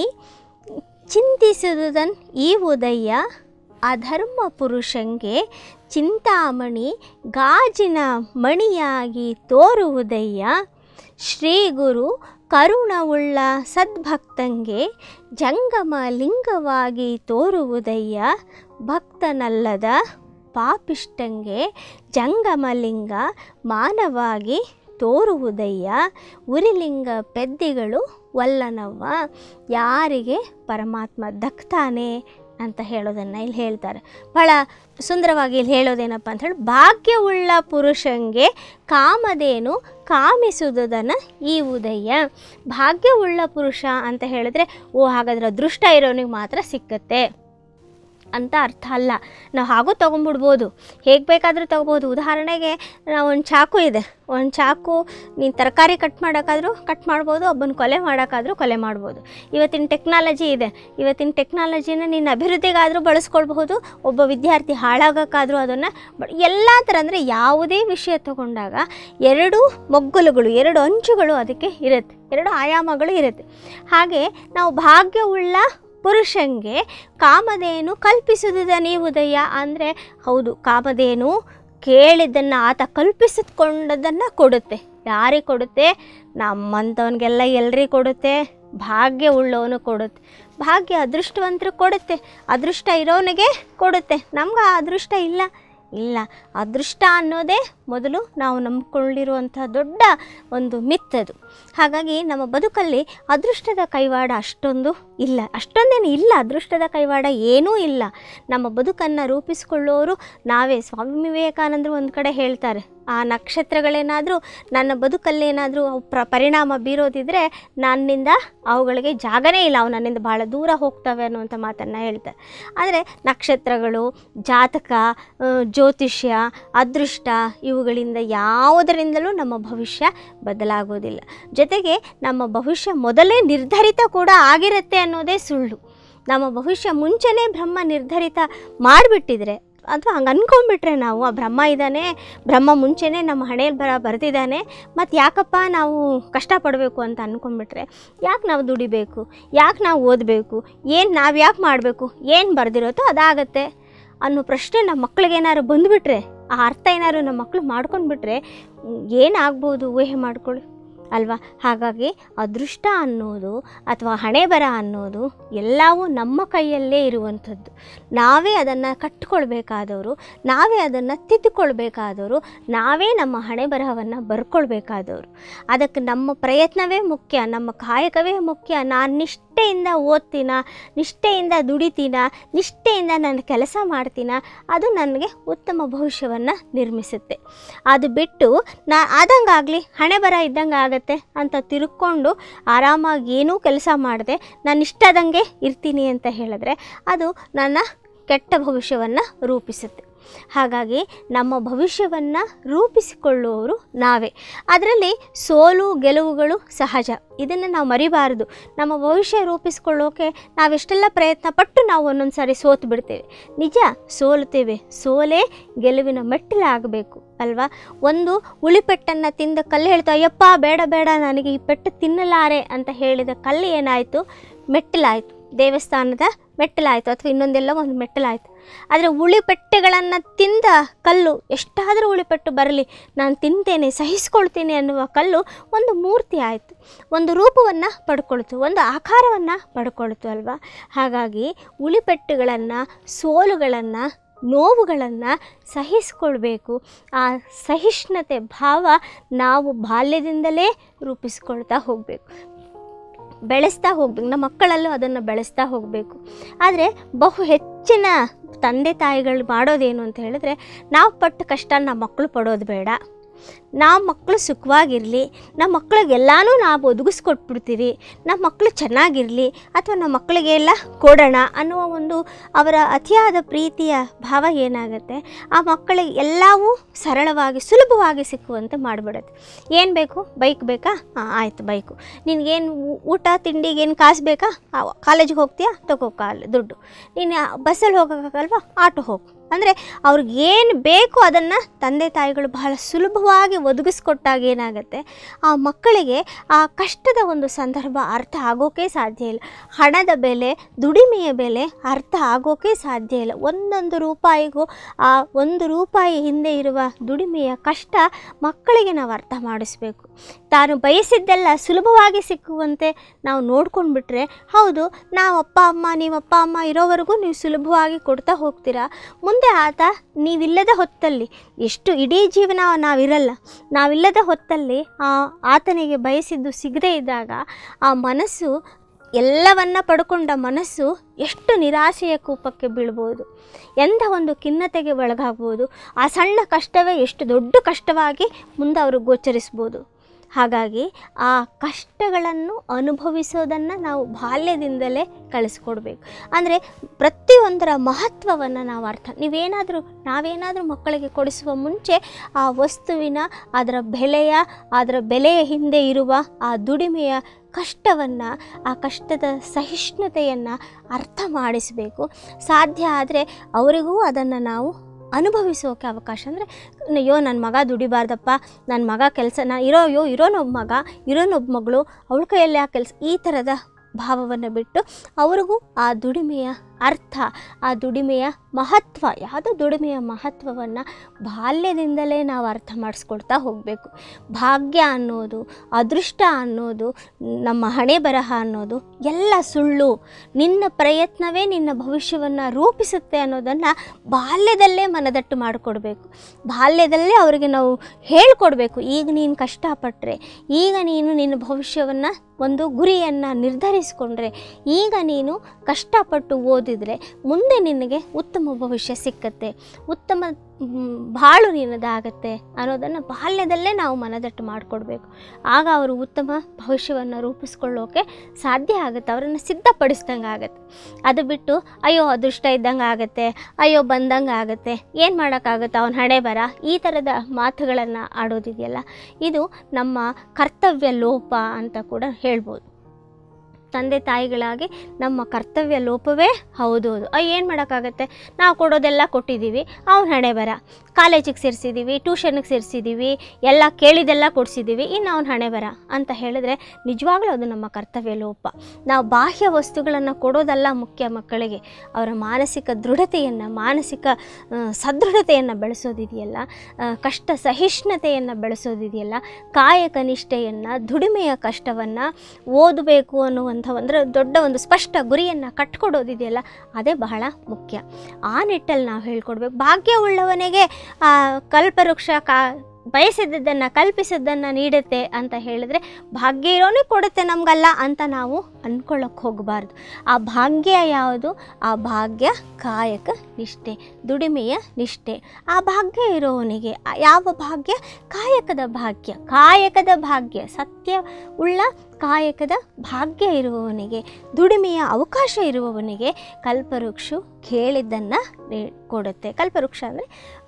ಚಿಂತಿಸುವುದನ್ ಈ ಉದಯ್ಯ ಅಧರ್ಮ ಪುರುಷಂಗೆ ಚಿಂತಾಮಣಿ ಗಾಜಿನ ಮಣಿಯಾಗಿ ತೋರುವುದಯ್ಯ ಶ್ರೀ ಗುರು ಕರುಣವುಳ್ಳ ಸದ್ಭಕ್ತಂಗೆ ಜಂಗಮ ಲಿಂಗವಾಗಿ ತೋರುವುದಯ್ಯ ಭಕ್ತನಲ್ಲದ ಪಾಪಿಷ್ಟಂಗೆ ಜಂಗಮಲಿಂಗ ಮಾನವಾಗಿ ತೋರುವುದಯ್ಯ ಉರಿಲಿಂಗ ಪೆದ್ದಿಗಳು ವಲ್ಲನವ್ವ ಯಾರಿಗೆ ಪರಮಾತ್ಮ ದಕ್ತಾನೆ ಅಂತ ಹೇಳೋದನ್ನು ಇಲ್ಲಿ ಹೇಳ್ತಾರೆ ಭಾಳ ಸುಂದರವಾಗಿ ಇಲ್ಲಿ ಹೇಳೋದೇನಪ್ಪ ಅಂತ ಹೇಳಿ ಭಾಗ್ಯವುಳ್ಳ ಪುರುಷಂಗೆ ಕಾಮಧೇನು ಕಾಮಿಸುವುದನ್ನು ಈ ಉದಯ ಭಾಗ್ಯವುಳ್ಳ ಪುರುಷ ಅಂತ ಹೇಳಿದ್ರೆ ಓ ಹಾಗಾದ್ರೆ ಅದೃಷ್ಟ ಇರೋನಿಗೆ ಮಾತ್ರ ಸಿಕ್ಕತ್ತೆ ಅಂತ ಅರ್ಥ ಅಲ್ಲ ನಾವು ಹಾಗೂ ತೊಗೊಂಬಿಡ್ಬೋದು ಹೇಗೆ ಬೇಕಾದರೂ ತೊಗೋಬೋದು ಉದಾಹರಣೆಗೆ ನಾವು ಒಂದು ಚಾಕು ಇದೆ ಒಂದು ಚಾಕು ನೀನು ತರಕಾರಿ ಕಟ್ ಮಾಡೋಕ್ಕಾದ್ರೂ ಕಟ್ ಮಾಡ್ಬೋದು ಒಬ್ಬನ ಕೊಲೆ ಮಾಡೋಕ್ಕಾದ್ರೂ ಕೊಲೆ ಮಾಡ್ಬೋದು ಇವತ್ತಿನ ಟೆಕ್ನಾಲಜಿ ಇದೆ ಇವತ್ತಿನ ಟೆಕ್ನಾಲಜಿನ ನೀನು ಅಭಿವೃದ್ಧಿಗಾದರೂ ಬಳಸ್ಕೊಳ್ಬಹುದು ಒಬ್ಬ ವಿದ್ಯಾರ್ಥಿ ಹಾಳಾಗೋಕ್ಕಾದ್ರೂ ಅದನ್ನು ಎಲ್ಲ ಥರ ಅಂದರೆ ಯಾವುದೇ ವಿಷಯ ತಗೊಂಡಾಗ ಎರಡು ಮೊಗ್ಗುಲುಗಳು ಎರಡು ಅಂಚುಗಳು ಅದಕ್ಕೆ ಇರುತ್ತೆ ಎರಡು ಆಯಾಮಗಳು ಇರುತ್ತೆ ಹಾಗೆ ನಾವು ಭಾಗ್ಯವುಳ್ಳ ಪುರುಷಂಗೆ ಕಾಮಧೇನು ಕಲ್ಪಿಸುವುದ ಉದಯ ಅಂದರೆ ಹೌದು ಕಾಮಧೇನು ಕೇಳಿದ್ದನ್ನು ಆತ ಕಲ್ಪಿಸಿಕೊಂಡದನ್ನು ಕೊಡುತ್ತೆ ಯಾರಿಗೆ ಕೊಡುತ್ತೆ ನಮ್ಮಂಥವನಿಗೆಲ್ಲ ಎಲ್ರಿಗೆ ಕೊಡುತ್ತೆ ಭಾಗ್ಯ ಉಳ್ಳವನು ಕೊಡುತ್ತೆ ಭಾಗ್ಯ ಅದೃಷ್ಟವಂತರು ಕೊಡುತ್ತೆ ಅದೃಷ್ಟ ಇರೋನಿಗೆ ಕೊಡುತ್ತೆ ನಮ್ಗೆ ಆ ಅದೃಷ್ಟ ಇಲ್ಲ ಇಲ್ಲ ಅದೃಷ್ಟ ಅನ್ನೋದೇ ಮೊದಲು ನಾವು ನಂಬಿಕೊಂಡಿರುವಂಥ ದೊಡ್ಡ ಒಂದು ಮಿತ್ತದು ಹಾಗಾಗಿ ನಮ್ಮ ಬದುಕಲ್ಲಿ ಅದೃಷ್ಟದ ಕೈವಾಡ ಅಷ್ಟೊಂದು ಇಲ್ಲ ಅಷ್ಟೊಂದೇನು ಇಲ್ಲ ಅದೃಷ್ಟದ ಕೈವಾಡ ಏನೂ ಇಲ್ಲ ನಮ್ಮ ಬದುಕನ್ನು ರೂಪಿಸಿಕೊಳ್ಳೋರು ನಾವೇ ಸ್ವಾಮಿ ವಿವೇಕಾನಂದರು ಒಂದು ಕಡೆ ಹೇಳ್ತಾರೆ ಆ ನಕ್ಷತ್ರಗಳೇನಾದರೂ ನನ್ನ ಬದುಕಲ್ಲೇನಾದರೂ ಅವು ಪ್ರ ಪರಿಣಾಮ ಬೀರೋದಿದ್ರೆ ನನ್ನಿಂದ ಅವುಗಳಿಗೆ ಜಾಗನೇ ಇಲ್ಲ ಅವು ನನ್ನಿಂದ ಭಾಳ ದೂರ ಹೋಗ್ತವೆ ಅನ್ನುವಂಥ ಮಾತನ್ನು ಹೇಳ್ತಾರೆ ಆದರೆ ನಕ್ಷತ್ರಗಳು ಜಾತಕ ಆ, ಜ್ಯೋತಿಷ್ಯ ಅದೃಷ್ಟ ಇವುಗಳಿಂದ ಯಾವುದರಿಂದಲೂ ನಮ್ಮ ಭವಿಷ್ಯ ಬದಲಾಗೋದಿಲ್ಲ ಜೊತೆಗೆ ನಮ್ಮ ಭವಿಷ್ಯ ಮೊದಲೇ ನಿರ್ಧರಿತ ಕೂಡ ಆಗಿರುತ್ತೆ ಅನ್ನೋದೇ ಸುಳ್ಳು ನಮ್ಮ ಭವಿಷ್ಯ ಮುಂಚೆನೇ ಬ್ರಹ್ಮ ನಿರ್ಧರಿತ ಮಾಡಿಬಿಟ್ಟಿದ್ರೆ ಅಥವಾ ಹಂಗೆ ಅಂದ್ಕೊಂಡ್ಬಿಟ್ರೆ ನಾವು ಆ ಬ್ರಹ್ಮ ಇದ್ದಾನೆ ಬ್ರಹ್ಮ ಮುಂಚೆನೇ ನಮ್ಮ ಹಣೆಯಲ್ಲಿ ಬರ ಬರೆದಿದ್ದಾನೆ ಮತ್ತು ಯಾಕಪ್ಪ ನಾವು ಕಷ್ಟಪಡಬೇಕು ಅಂತ ಅಂದ್ಕೊಂಡ್ಬಿಟ್ರೆ ಯಾಕೆ ನಾವು ದುಡಿಬೇಕು ಯಾಕೆ ನಾವು ಓದಬೇಕು ಏನು ನಾವು ಯಾಕೆ ಮಾಡಬೇಕು ಏನು ಬರೆದಿರುತ್ತೋ ಅದಾಗತ್ತೆ ಅನ್ನೋ ಪ್ರಶ್ನೆ ನಮ್ಮ ಮಕ್ಳಿಗೆ ಏನಾದ್ರು ಬಂದುಬಿಟ್ರೆ ಆ ಅರ್ಥ ಏನಾದ್ರು ನಮ್ಮ ಮಕ್ಕಳು ಮಾಡ್ಕೊಂಡ್ಬಿಟ್ರೆ ಏನಾಗ್ಬೋದು ಊಹೆ ಮಾಡ್ಕೊಳ್ಳಿ ಅಲ್ವಾ ಹಾಗಾಗಿ ಅದೃಷ್ಟ ಅನ್ನೋದು ಅಥವಾ ಹಣೆ ಬರ ಅನ್ನೋದು ಎಲ್ಲವೂ ನಮ್ಮ ಕೈಯಲ್ಲೇ ಇರುವಂಥದ್ದು ನಾವೇ ಅದನ್ನು ಕಟ್ಕೊಳ್ಬೇಕಾದವರು ನಾವೇ ಅದನ್ನು ತಿದ್ದುಕೊಳ್ಬೇಕಾದವರು ನಾವೇ ನಮ್ಮ ಹಣೆ ಬರಹವನ್ನು ಬರ್ಕೊಳ್ಬೇಕಾದವರು ಅದಕ್ಕೆ ನಮ್ಮ ಪ್ರಯತ್ನವೇ ಮುಖ್ಯ ನಮ್ಮ ಕಾಯಕವೇ ಮುಖ್ಯ ನಾನು ನಿಷ್ಠೆಯಿಂದ ಓದ್ತೀನ ನಿಷ್ಠೆಯಿಂದ ದುಡಿತೀನ ನಿಷ್ಠೆಯಿಂದ ನಾನು ಕೆಲಸ ಮಾಡ್ತೀನ ಅದು ನನಗೆ ಉತ್ತಮ ಭವಿಷ್ಯವನ್ನು ನಿರ್ಮಿಸುತ್ತೆ ಅದು ಬಿಟ್ಟು ನಾ ಆದಂಗಾಗಲಿ ಹಣೆ ಬರ ಇದ್ದಂಗೆ ಆಗತ್ತೆ ಅಂತ ತಿರುಕೊಂಡು ಆರಾಮಾಗಿ ಏನೂ ಕೆಲಸ ಮಾಡದೆ ನಾನು ಇಷ್ಟದಂಗೆ ಇರ್ತೀನಿ ಅಂತ ಹೇಳಿದ್ರೆ ಅದು ನನ್ನ ಕೆಟ್ಟ ಭವಿಷ್ಯವನ್ನು ರೂಪಿಸುತ್ತೆ ಹಾಗಾಗಿ ನಮ್ಮ ಭವಿಷ್ಯವನ್ನು ರೂಪಿಸಿಕೊಳ್ಳುವವರು ನಾವೇ ಅದರಲ್ಲಿ ಸೋಲು ಗೆಲುವುಗಳು ಸಹಜ ಇದನ್ನು ನಾವು ಮರಿಬಾರದು ನಮ್ಮ ಭವಿಷ್ಯ ರೂಪಿಸ್ಕೊಳ್ಳೋಕೆ ನಾವೆಷ್ಟೆಲ್ಲ ಪ್ರಯತ್ನ ಪಟ್ಟು ನಾವು ಒಂದೊಂದು ಸಾರಿ ಸೋತು ಬಿಡ್ತೇವೆ ನಿಜ ಸೋಲ್ತೇವೆ ಸೋಲೇ ಗೆಲುವಿನ ಮೆಟ್ಟಿಲಾಗಬೇಕು ಅಲ್ವಾ ಒಂದು ಉಳಿಪೆಟ್ಟನ್ನು ತಿಂದ ಕಲ್ಲು ಹೇಳ್ತಾ ಅಯ್ಯಪ್ಪ ಬೇಡ ಬೇಡ ನನಗೆ ಈ ಪೆಟ್ಟು ತಿನ್ನಲಾರೆ ಅಂತ ಹೇಳಿದ ಕಲ್ಲು ಏನಾಯಿತು ಮೆಟ್ಟಿಲಾಯಿತು ದೇವಸ್ಥಾನದ ಮೆಟ್ಟಲಾಯಿತು ಅಥವಾ ಇನ್ನೊಂದೆಲ್ಲ ಒಂದು ಮೆಟ್ಟಲಾಯಿತು ಆದರೆ ಉಳಿಪೆಟ್ಟೆಗಳನ್ನು ತಿಂದ ಕಲ್ಲು ಎಷ್ಟಾದರೂ ಉಳಿಪೆಟ್ಟು ಬರಲಿ ನಾನು ತಿಂತೇನೆ ಸಹಿಸ್ಕೊಳ್ತೇನೆ ಅನ್ನುವ ಕಲ್ಲು ಒಂದು ಮೂರ್ತಿ ಆಯಿತು ಒಂದು ರೂಪವನ್ನು ಪಡ್ಕೊಳ್ತು ಒಂದು ಆಕಾರವನ್ನು ಪಡ್ಕೊಳ್ತು ಅಲ್ವಾ ಹಾಗಾಗಿ ಉಳಿಪೆಟ್ಟುಗಳನ್ನು ಸೋಲುಗಳನ್ನು ನೋವುಗಳನ್ನು ಸಹಿಸ್ಕೊಳ್ಬೇಕು ಆ ಸಹಿಷ್ಣುತೆ ಭಾವ ನಾವು ಬಾಲ್ಯದಿಂದಲೇ ರೂಪಿಸ್ಕೊಳ್ತಾ ಹೋಗಬೇಕು ಬೆಳೆಸ್ತಾ ಹೋಗ್ಬೇಕು ನಮ್ಮ ಮಕ್ಕಳಲ್ಲೂ ಅದನ್ನು ಬೆಳೆಸ್ತಾ ಹೋಗಬೇಕು ಆದರೆ ಬಹು ಹೆಚ್ಚಿನ ತಂದೆ ತಾಯಿಗಳು ಮಾಡೋದೇನು ಅಂತ ಹೇಳಿದ್ರೆ ನಾವು ಪಟ್ಟ ಕಷ್ಟ ನಮ್ಮ ಮಕ್ಕಳು ಪಡೋದು ಬೇಡ ನಾವು ಮಕ್ಕಳು ಸುಖವಾಗಿರಲಿ ನಮ್ಮ ಮಕ್ಕಳಿಗೆಲ್ಲನೂ ನಾವು ಒದಗಿಸ್ಕೊಟ್ಬಿಡ್ತೀವಿ ನಮ್ಮ ಮಕ್ಕಳು ಚೆನ್ನಾಗಿರಲಿ ಅಥವಾ ನಮ್ಮ ಮಕ್ಕಳಿಗೆಲ್ಲ ಕೊಡೋಣ ಅನ್ನುವ ಒಂದು ಅವರ ಅತಿಯಾದ ಪ್ರೀತಿಯ ಭಾವ ಏನಾಗುತ್ತೆ ಆ ಮಕ್ಕಳಿಗೆ ಎಲ್ಲವೂ ಸರಳವಾಗಿ ಸುಲಭವಾಗಿ ಸಿಕ್ಕುವಂತೆ ಮಾಡಿಬಿಡುತ್ತೆ ಏನು ಬೇಕು ಬೈಕ್ ಬೇಕಾ ಹಾಂ ಆಯಿತು ಬೈಕು ನಿನಗೇನು ಊಟ ತಿಂಡಿಗೆ ಏನು ಕಾಸು ಬೇಕಾ ಕಾಲೇಜಿಗೆ ಹೋಗ್ತೀಯಾ ತಗೋ ಕಾಲ್ ದುಡ್ಡು ನೀನು ಬಸ್ಸಲ್ಲಿ ಹೋಗೋಕ್ಕಾಗಲ್ವಾ ಆಟೋ ಹೋಗು ಅಂದರೆ ಅವ್ರಿಗೆ ಏನು ಬೇಕು ಅದನ್ನು ತಂದೆ ತಾಯಿಗಳು ಬಹಳ ಸುಲಭವಾಗಿ ಒದಗಿಸ್ಕೊಟ್ಟಾಗ ಏನಾಗುತ್ತೆ ಆ ಮಕ್ಕಳಿಗೆ ಆ ಕಷ್ಟದ ಒಂದು ಸಂದರ್ಭ ಅರ್ಥ ಆಗೋಕ್ಕೆ ಸಾಧ್ಯ ಇಲ್ಲ ಹಣದ ಬೆಲೆ ದುಡಿಮೆಯ ಬೆಲೆ ಅರ್ಥ ಆಗೋಕ್ಕೆ ಸಾಧ್ಯ ಇಲ್ಲ ಒಂದೊಂದು ರೂಪಾಯಿಗೂ ಆ ಒಂದು ರೂಪಾಯಿ ಹಿಂದೆ ಇರುವ ದುಡಿಮೆಯ ಕಷ್ಟ ಮಕ್ಕಳಿಗೆ ನಾವು ಅರ್ಥ ಮಾಡಿಸ್ಬೇಕು ತಾನು ಬಯಸಿದ್ದೆಲ್ಲ ಸುಲಭವಾಗಿ ಸಿಕ್ಕುವಂತೆ ನಾವು ನೋಡ್ಕೊಂಡ್ಬಿಟ್ರೆ ಹೌದು ನಾವು ಅಪ್ಪ ಅಮ್ಮ ನೀವು ಅಪ್ಪ ಅಮ್ಮ ಇರೋವರೆಗೂ ನೀವು ಸುಲಭವಾಗಿ ಕೊಡ್ತಾ ಹೋಗ್ತೀರಾ ಮುಂದೆ ಆತ ನೀವಿಲ್ಲದ ಹೊತ್ತಲ್ಲಿ ಎಷ್ಟು ಇಡೀ ಜೀವನ ನಾವಿರಲ್ಲ ನಾವಿಲ್ಲದ ಹೊತ್ತಲ್ಲಿ ಆ ಆತನಿಗೆ ಬಯಸಿದ್ದು ಸಿಗದೇ ಇದ್ದಾಗ ಆ ಮನಸ್ಸು ಎಲ್ಲವನ್ನ ಪಡ್ಕೊಂಡ ಮನಸ್ಸು ಎಷ್ಟು ನಿರಾಶೆಯ ಕೂಪಕ್ಕೆ ಬೀಳ್ಬೋದು ಎಂಥ ಒಂದು ಖಿನ್ನತೆಗೆ ಒಳಗಾಗ್ಬೋದು ಆ ಸಣ್ಣ ಕಷ್ಟವೇ ಎಷ್ಟು ದೊಡ್ಡ ಕಷ್ಟವಾಗಿ ಮುಂದೆ ಅವರು ಗೋಚರಿಸ್ಬೋದು ಹಾಗಾಗಿ ಆ ಕಷ್ಟಗಳನ್ನು ಅನುಭವಿಸೋದನ್ನು ನಾವು ಬಾಲ್ಯದಿಂದಲೇ ಕಳಿಸ್ಕೊಡ್ಬೇಕು ಅಂದರೆ ಪ್ರತಿಯೊಂದರ ಮಹತ್ವವನ್ನು ನಾವು ಅರ್ಥ ನೀವೇನಾದರೂ ನಾವೇನಾದರೂ ಮಕ್ಕಳಿಗೆ ಕೊಡಿಸುವ ಮುಂಚೆ ಆ ವಸ್ತುವಿನ ಅದರ ಬೆಲೆಯ ಅದರ ಬೆಲೆಯ ಹಿಂದೆ ಇರುವ ಆ ದುಡಿಮೆಯ ಕಷ್ಟವನ್ನು ಆ ಕಷ್ಟದ ಸಹಿಷ್ಣುತೆಯನ್ನು ಅರ್ಥ ಮಾಡಿಸಬೇಕು ಸಾಧ್ಯ ಆದರೆ ಅವರಿಗೂ ಅದನ್ನು ನಾವು ಅನುಭವಿಸೋಕೆ ಅವಕಾಶ ಅಂದರೆ ಅಯ್ಯೋ ನನ್ನ ಮಗ ದುಡಿಬಾರ್ದಪ್ಪ ನನ್ನ ಮಗ ಕೆಲಸ ನಾ ಇರೋ ಅಯ್ಯೋ ಇರೋನೊಬ್ಬ ಮಗ ಇರೋನೊಬ್ಬ ಮಗಳು ಅವಳ ಕೈಯಲ್ಲಿ ಆ ಕೆಲಸ ಈ ಥರದ ಭಾವವನ್ನು ಬಿಟ್ಟು ಅವ್ರಿಗೂ ಆ ದುಡಿಮೆಯ ಅರ್ಥ ಆ ದುಡಿಮೆಯ ಮಹತ್ವ ಯಾವುದೋ ದುಡಿಮೆಯ ಮಹತ್ವವನ್ನು ಬಾಲ್ಯದಿಂದಲೇ ನಾವು ಅರ್ಥ ಮಾಡಿಸ್ಕೊಳ್ತಾ ಹೋಗಬೇಕು ಭಾಗ್ಯ ಅನ್ನೋದು ಅದೃಷ್ಟ ಅನ್ನೋದು ನಮ್ಮ ಹಣೆ ಬರಹ ಅನ್ನೋದು ಎಲ್ಲ ಸುಳ್ಳು ನಿನ್ನ ಪ್ರಯತ್ನವೇ ನಿನ್ನ ಭವಿಷ್ಯವನ್ನು ರೂಪಿಸುತ್ತೆ ಅನ್ನೋದನ್ನು ಬಾಲ್ಯದಲ್ಲೇ ಮನದಟ್ಟು ಮಾಡಿಕೊಡ್ಬೇಕು ಬಾಲ್ಯದಲ್ಲೇ ಅವರಿಗೆ ನಾವು ಹೇಳ್ಕೊಡ್ಬೇಕು ಈಗ ನೀನು ಕಷ್ಟಪಟ್ಟರೆ ಈಗ ನೀನು ನಿನ್ನ ಭವಿಷ್ಯವನ್ನು ಒಂದು ಗುರಿಯನ್ನು ನಿರ್ಧರಿಸಿಕೊಂಡ್ರೆ ಈಗ ನೀನು ಕಷ್ಟಪಟ್ಟು ಓದಿದರೆ ಮುಂದೆ ನಿನಗೆ ಉತ್ತಮ ಭವಿಷ್ಯ ಸಿಕ್ಕತ್ತೆ ಉತ್ತಮ ಮ್, ಬಾಳು ನಿನ್ನದಾಗತ್ತೆ ಅನ್ನೋದನ್ನು ಬಾಲ್ಯದಲ್ಲೇ ನಾವು ಮನದಟ್ಟು ಮಾಡಿಕೊಡ್ಬೇಕು ಆಗ ಅವರು ಉತ್ತಮ ಭವಿಷ್ಯವನ್ನು ರೂಪಿಸ್ಕೊಳ್ಳೋಕೆ ಸಾಧ್ಯ ಆಗುತ್ತೆ ಅವರನ್ನು ಸಿದ್ಧಪಡಿಸ್ದಂಗೆ ಆಗುತ್ತೆ ಅದು ಬಿಟ್ಟು ಅಯ್ಯೋ ಅದೃಷ್ಟ ಇದ್ದಂಗೆ ಆಗುತ್ತೆ ಅಯ್ಯೋ ಬಂದಂಗೆ ಆಗುತ್ತೆ ಏನು ಮಾಡೋಕ್ಕಾಗುತ್ತೆ ಅವನ ಹಣೆ ಬರ ಈ ಥರದ ಮಾತುಗಳನ್ನು ಆಡೋದಿದೆಯಲ್ಲ ಇದು ನಮ್ಮ ಕರ್ತವ್ಯ ಲೋಪ ಅಂತ ಕೂಡ ಹೇಳ್ಬೋದು ತಂದೆ ತಾಯಿಗಳಾಗಿ ನಮ್ಮ ಕರ್ತವ್ಯ ಲೋಪವೇ ಹೌದು ಹೌದು ಏನು ಮಾಡೋಕ್ಕಾಗತ್ತೆ ನಾವು ಕೊಡೋದೆಲ್ಲ ಕೊಟ್ಟಿದ್ದೀವಿ ಅವ್ನ ಹಣೆ ಬರ ಕಾಲೇಜಿಗೆ ಸೇರಿಸಿದ್ದೀವಿ ಟ್ಯೂಷನ್ಗೆ ಸೇರಿಸಿದ್ದೀವಿ ಎಲ್ಲ ಕೇಳಿದೆಲ್ಲ ಕೊಡಿಸಿದ್ದೀವಿ ಇನ್ನು ಅವ್ನ ಹಣೆ ಬರ ಅಂತ ಹೇಳಿದ್ರೆ ನಿಜವಾಗ್ಲೂ ಅದು ನಮ್ಮ ಕರ್ತವ್ಯ ಲೋಪ ನಾವು ಬಾಹ್ಯ ವಸ್ತುಗಳನ್ನು ಕೊಡೋದಲ್ಲ ಮುಖ್ಯ ಮಕ್ಕಳಿಗೆ ಅವರ ಮಾನಸಿಕ ದೃಢತೆಯನ್ನು ಮಾನಸಿಕ ಆ, ಸದೃಢತೆಯನ್ನು ಬೆಳೆಸೋದಿದೆಯಲ್ಲ ಆ, ಕಷ್ಟ ಸಹಿಷ್ಣುತೆಯನ್ನು ಬೆಳೆಸೋದಿದೆಯಲ್ಲ ಕಾಯಕ ನಿಷ್ಠೆಯನ್ನು ದುಡಿಮೆಯ ಕಷ್ಟವನ್ನು ಓದಬೇಕು ಅನ್ನುವಂಥ ಅಂದರೆ ದೊಡ್ಡ ಒಂದು ಸ್ಪಷ್ಟ ಗುರಿಯನ್ನು ಕಟ್ಕೊಡೋದಿದೆಯಲ್ಲ ಅದೇ ಬಹಳ ಮುಖ್ಯ ಆ ನಿಟ್ಟಲ್ಲಿ ನಾವು ಹೇಳ್ಕೊಡ್ಬೇಕು ಭಾಗ್ಯವುಳ್ಳವನಿಗೆ ಆ, ಕಲ್ಪವೃಕ್ಷ ಕಾ ಬಯಸಿದ್ದನ್ನು ಕಲ್ಪಿಸಿದ್ದನ್ನು ನೀಡುತ್ತೆ ಅಂತ ಹೇಳಿದ್ರೆ ಭಾಗ್ಯ ಇರೋನೇ ಕೊಡುತ್ತೆ ನಮಗಲ್ಲ ಅಂತ ನಾವು ಅಂದ್ಕೊಳ್ಳೋಕೆ ಹೋಗಬಾರ್ದು ಆ ಭಾಗ್ಯ ಯಾವುದು ಆ ಭಾಗ್ಯ ಕಾಯಕ ನಿಷ್ಠೆ ದುಡಿಮೆಯ ನಿಷ್ಠೆ ಆ ಭಾಗ್ಯ ಇರೋವನಿಗೆ ಆ ಯಾವ ಭಾಗ್ಯ ಕಾಯಕದ ಭಾಗ್ಯ ಕಾಯಕದ ಭಾಗ್ಯ ಸತ್ಯ ಉಳ್ಳ ಕಾಯಕದ ಭಾಗ್ಯ ಇರುವವನಿಗೆ ದುಡಿಮೆಯ ಅವಕಾಶ ಇರುವವನಿಗೆ ಕಲ್ಪವೃಕ್ಷ ಕೇಳಿದ್ದನ್ನು ಕೊಡುತ್ತೆ ಕಲ್ಪವೃಕ್ಷ ಅಂದರೆ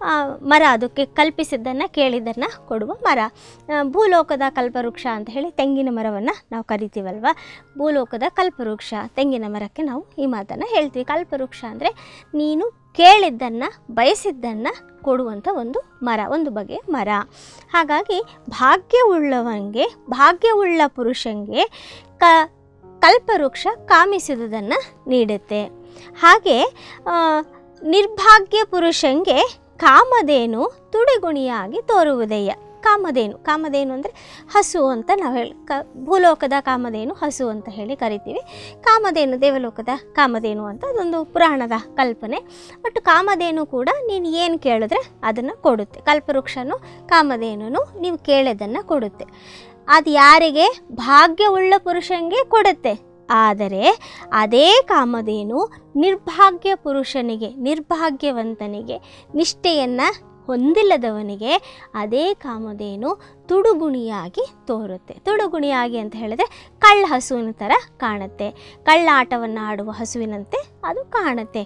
ಮರ ಅದಕ್ಕೆ ಕಲ್ಪಿಸಿದ್ದನ್ನು ಕೇಳಿದ್ದನ್ನು ಕೊಡುವ ಮರ ಆ, ಭೂಲೋಕದ ಕಲ್ಪವೃಕ್ಷ ಅಂತ ಹೇಳಿ ತೆಂಗಿನ ಮರವನ್ನು ನಾವು ಕರಿತೀವಲ್ವ ಭೂಲೋಕದ ಕಲ್ಪವೃಕ್ಷ ತೆಂಗಿನ ಮರಕ್ಕೆ ನಾವು ಈ ಮಾತನ್ನು ಹೇಳ್ತೀವಿ ಕಲ್ಪವೃಕ್ಷ ಅಂದರೆ ನೀನು ಕೇಳಿದ್ದನ್ನು ಬಯಸಿದ್ದನ್ನು ಕೊಡುವಂಥ ಒಂದು ಮರ ಒಂದು ಬಗೆಯ ಮರ ಹಾಗಾಗಿ ಭಾಗ್ಯವುಳ್ಳವನಿಗೆ ಭಾಗ್ಯವುಳ್ಳ ಪುರುಷನಿಗೆ ಕ ಕಲ್ಪವೃಕ್ಷ ಕಾಮಿಸಿದುದನ್ನು ನೀಡುತ್ತೆ ಹಾಗೆ ಆ, ನಿರ್ಭಾಗ್ಯ ಪುರುಷಂಗೆ ಕಾಮಧೇನು ತುಡಿಗುಣಿಯಾಗಿ ತೋರುವುದಯ್ಯ ಕಾಮಧೇನು ಕಾಮಧೇನು ಅಂದರೆ ಹಸು ಅಂತ ನಾವು ಹೇಳಿ ಕ ಭೂಲೋಕದ ಕಾಮಧೇನು ಹಸು ಅಂತ ಹೇಳಿ ಕರಿತೀವಿ ಕಾಮಧೇನು ದೇವಲೋಕದ ಕಾಮಧೇನು ಅಂತ ಅದೊಂದು ಪುರಾಣದ ಕಲ್ಪನೆ ಬಟ್ ಕಾಮಧೇನು ಕೂಡ ನೀನು ಏನು ಕೇಳಿದ್ರೆ ಅದನ್ನು ಕೊಡುತ್ತೆ ಕಲ್ಪವೃಕ್ಷನು ಕಾಮಧೇನು ನೀವು ಕೇಳಿದ್ದನ್ನು ಕೊಡುತ್ತೆ ಅದು ಯಾರಿಗೆ ಭಾಗ್ಯವುಳ್ಳ ಪುರುಷನಿಗೆ ಕೊಡುತ್ತೆ ಆದರೆ ಅದೇ ಕಾಮಧೇನು ನಿರ್ಭಾಗ್ಯ ಪುರುಷನಿಗೆ ನಿರ್ಭಾಗ್ಯವಂತನಿಗೆ ನಿಷ್ಠೆಯನ್ನು ಹೊಂದಿಲ್ಲದವನಿಗೆ ಅದೇ ಕಾಮಧೇನು ತುಡುಗುಣಿಯಾಗಿ ತೋರುತ್ತೆ ತುಡುಗುಣಿಯಾಗಿ ಅಂತ ಹೇಳಿದ್ರೆ ಕಳ್ಳ ಹಸುವಿನ ಥರ ಕಾಣುತ್ತೆ ಕಳ್ಳಾಟವನ್ನು ಆಡುವ ಹಸುವಿನಂತೆ ಅದು ಕಾಣುತ್ತೆ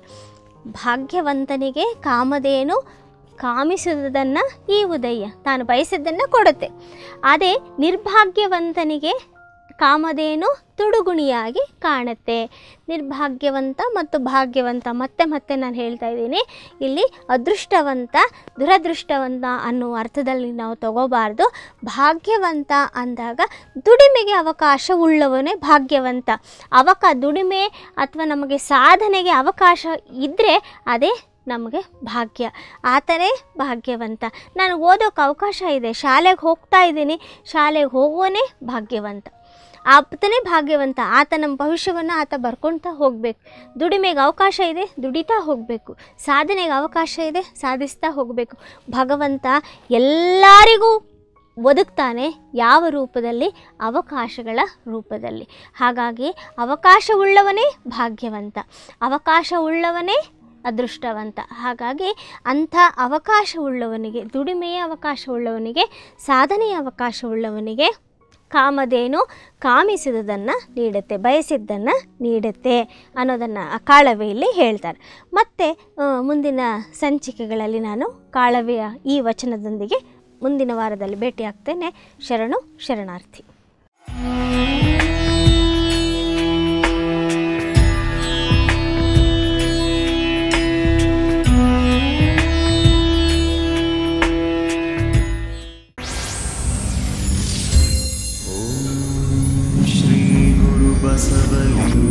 ಭಾಗ್ಯವಂತನಿಗೆ ಕಾಮಧೇನು ಕಾಮಿಸುವುದನ್ನು ಈ ಉದಯ ತಾನು ಬಯಸಿದ್ದನ್ನು ಕೊಡುತ್ತೆ ಅದೇ ನಿರ್ಭಾಗ್ಯವಂತನಿಗೆ ಕಾಮಧೇನು ತುಡುಗುಣಿಯಾಗಿ ಕಾಣುತ್ತೆ ನಿರ್ಭಾಗ್ಯವಂತ ಮತ್ತು ಭಾಗ್ಯವಂತ ಮತ್ತೆ ಮತ್ತೆ ನಾನು ಹೇಳ್ತಾ ಇದ್ದೀನಿ ಇಲ್ಲಿ ಅದೃಷ್ಟವಂತ ದುರದೃಷ್ಟವಂತ ಅನ್ನುವ ಅರ್ಥದಲ್ಲಿ ನಾವು ತಗೋಬಾರ್ದು ಭಾಗ್ಯವಂತ ಅಂದಾಗ ದುಡಿಮೆಗೆ ಅವಕಾಶ ಉಳ್ಳವನೇ ಭಾಗ್ಯವಂತ ಅವಕ ದುಡಿಮೆ ಅಥವಾ ನಮಗೆ ಸಾಧನೆಗೆ ಅವಕಾಶ ಇದ್ದರೆ ಅದೇ ನಮಗೆ ಭಾಗ್ಯ ಆತನೇ ಭಾಗ್ಯವಂತ ನಾನು ಓದೋಕ್ಕೆ ಅವಕಾಶ ಇದೆ ಶಾಲೆಗೆ ಹೋಗ್ತಾ ಇದ್ದೀನಿ ಶಾಲೆಗೆ ಹೋಗೋನೇ ಭಾಗ್ಯವಂತ ಆತನೇ ಭಾಗ್ಯವಂತ ಆತ ನಮ್ಮ ಭವಿಷ್ಯವನ್ನು ಆತ ಬರ್ಕೊಳ್ತಾ ಹೋಗಬೇಕು ದುಡಿಮೆಗೆ ಅವಕಾಶ ಇದೆ ದುಡಿತಾ ಹೋಗಬೇಕು ಸಾಧನೆಗೆ ಅವಕಾಶ ಇದೆ ಸಾಧಿಸ್ತಾ ಹೋಗಬೇಕು ಭಗವಂತ ಎಲ್ಲರಿಗೂ ಒದಗ್ತಾನೆ ಯಾವ ರೂಪದಲ್ಲಿ ಅವಕಾಶಗಳ ರೂಪದಲ್ಲಿ ಹಾಗಾಗಿ ಅವಕಾಶವುಳ್ಳವನೇ ಭಾಗ್ಯವಂತ ಅವಕಾಶವುಳ್ಳವನೇ ಅದೃಷ್ಟವಂತ ಹಾಗಾಗಿ ಅಂಥ ಅವಕಾಶವುಳ್ಳವನಿಗೆ ದುಡಿಮೆಯ ಅವಕಾಶವುಳ್ಳವನಿಗೆ ಸಾಧನೆಯ ಅವಕಾಶವುಳ್ಳವನಿಗೆ ಕಾಮಧೇನು ಕಾಮಿಸಿದುದನ್ನು ನೀಡುತ್ತೆ ಬಯಸಿದ್ದನ್ನು ನೀಡುತ್ತೆ ಅನ್ನೋದನ್ನು ಆ ಕಾಳವೆಯಲ್ಲಿ ಹೇಳ್ತಾರೆ ಮತ್ತು ಆ, ಮುಂದಿನ ಸಂಚಿಕೆಗಳಲ್ಲಿ ನಾನು ಕಾಳವೆಯ ಈ ವಚನದೊಂದಿಗೆ ಮುಂದಿನ ವಾರದಲ್ಲಿ ಭೇಟಿಯಾಗ್ತೇನೆ ಶರಣು ಶರಣಾರ್ಥಿ श्रीगुरुबसवलिं